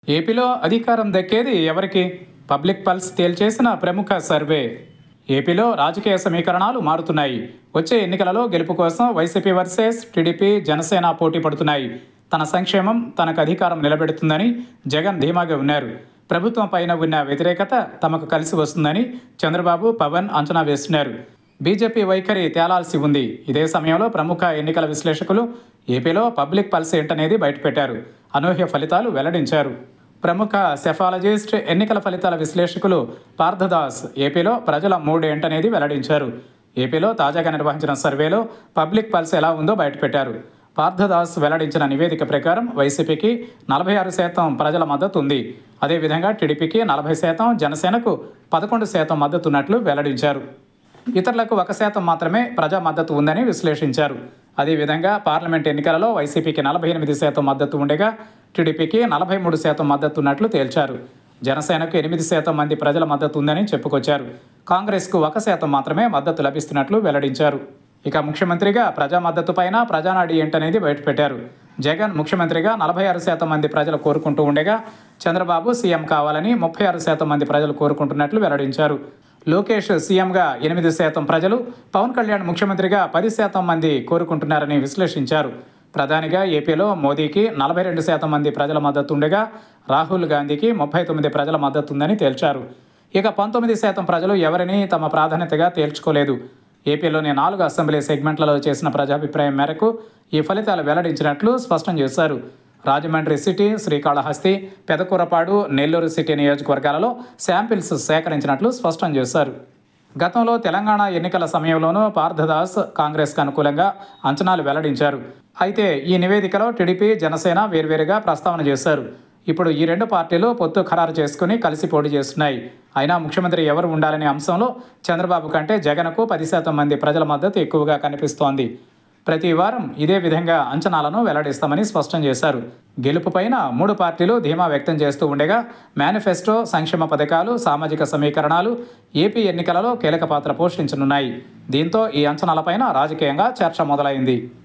ఏపీలో అధికారం దక్కేది ఎవరికి పబ్లిక్ పల్స్ తేల్చేసిన ప్రముఖ సర్వే ఏపీలో రాజకీయ సమీకరణాలు మారుతున్నాయి వచ్చే ఎన్నికలలో గెలుపు కోసం వైసీపీ వర్సెస్ టీడీపీ జనసేన పోటీ పడుతున్నాయి తన సంక్షేమం తనకు అధికారం నిలబెడుతుందని జగన్ ధీమాగా ఉన్నారు ప్రభుత్వం పైన ఉన్న వ్యతిరేకత తమకు కలిసి వస్తుందని చంద్రబాబు పవన్ అంచనా వేస్తున్నారు బీజేపీ వైఖరి తేలాల్సి ఉంది ఇదే సమయంలో ప్రముఖ ఎన్నికల విశ్లేషకులు ఏపీలో పబ్లిక్ పల్స్ ఏంటనేది బయటపెట్టారు అనూహ్య ఫలితాలు వెల్లడించారు ప్రముఖ సెఫాలజిస్ట్ ఎన్నికల ఫలితాల విశ్లేషకులు పార్థదాస్ ఏపీలో ప్రజల మూడ్ ఏంటనేది వెల్లడించారు ఏపీలో తాజాగా నిర్వహించిన సర్వేలో పబ్లిక్ పల్స్ ఎలా ఉందో బయటపెట్టారు పార్థదాస్ వెల్లడించిన నివేదిక ప్రకారం వైసీపీకి నలభై ఆరు శాతం ప్రజల మద్దతు ఉంది అదేవిధంగా టీడీపీకి నలభై శాతం జనసేనకు పదకొండు శాతం మద్దతు ఉన్నట్లు వెల్లడించారు ఇతరులకు ఒక శాతం మాత్రమే ప్రజా మద్దతు ఉందని విశ్లేషించారు అదేవిధంగా పార్లమెంట్ ఎన్నికలలో వైసీపీకి నలభై ఎనిమిది శాతం మద్దతు ఉండగా టీడీపీకి నలభై మూడు శాతం మద్దతు ఉన్నట్లు తేల్చారు జనసేనకు ఎనిమిది శాతం మంది ప్రజల మద్దతు ఉందని చెప్పుకొచ్చారు కాంగ్రెస్కు ఒక శాతం మాత్రమే మద్దతు లభిస్తున్నట్లు వెల్లడించారు ఇక ముఖ్యమంత్రిగా ప్రజా మద్దతు పైన ప్రజానాడి ఏంటనేది బయటపెట్టారు జగన్ ముఖ్యమంత్రిగా నలభై ఆరు శాతం మంది ప్రజలు కోరుకుంటూ ఉండగా చంద్రబాబు సీఎం కావాలని ముప్పై ఆరు శాతం మంది ప్రజలు కోరుకుంటున్నట్లు వెల్లడించారు లోకేష్ సీఎంగా ఎనిమిది శాతం ప్రజలు పవన్ కళ్యాణ్ ముఖ్యమంత్రిగా పది శాతం మంది కోరుకుంటున్నారని విశ్లేషించారు ప్రధానిగా ఏపీలో మోదీకి నలభై రెండు శాతం మంది ప్రజల మద్దతు ఉండగా రాహుల్ గాంధీకి ముప్పై తొమ్మిది ప్రజల మద్దతు ఉందని తేల్చారు ఇక పంతొమ్మిది శాతం ప్రజలు ఎవరిని తమ ప్రాధాన్యతగా తేల్చుకోలేదు ఏపీలోని నాలుగు అసెంబ్లీ సెగ్మెంట్లలో చేసిన ప్రజాభిప్రాయం మేరకు ఈ ఫలితాలు వెల్లడించినట్లు స్పష్టం చేశారు రాజమండ్రి సిటీ శ్రీకాళహస్తి పెదకూరపాడు నెల్లూరు సిటీ నియోజకవర్గాలలో శాంపిల్స్ సేకరించినట్లు స్పష్టం చేశారు గతంలో తెలంగాణ ఎన్నికల సమయంలోనూ పార్థదాస్ కాంగ్రెస్కు అనుకూలంగా అంచనాలు వెల్లడించారు అయితే ఈ నివేదికలో టీడీపీ జనసేన వేర్వేరుగా ప్రస్తావన చేశారు ఇప్పుడు ఈ రెండు పార్టీలు పొత్తు ఖరారు చేసుకుని కలిసి పోటీ చేస్తున్నాయి అయినా ముఖ్యమంత్రి ఎవరు ఉండాలనే అంశంలో చంద్రబాబు కంటే జగన్కు పది శాతం మంది ప్రజల మద్దతు ఎక్కువగా కనిపిస్తోంది ప్రతి వారం ఇదే విధంగా అంచనాలను వెల్లడిస్తామని స్పష్టం చేశారు గెలుపుపైన మూడు పార్టీలు ధీమా వ్యక్తం చేస్తూ ఉండగా మేనిఫెస్టో సంక్షేమ పథకాలు సామాజిక సమీకరణాలు ఏపీ ఎన్నికలలో కీలక పాత్ర పోషించనున్నాయి దీంతో ఈ అంచనాలపైన రాజకీయంగా చర్చ మొదలైంది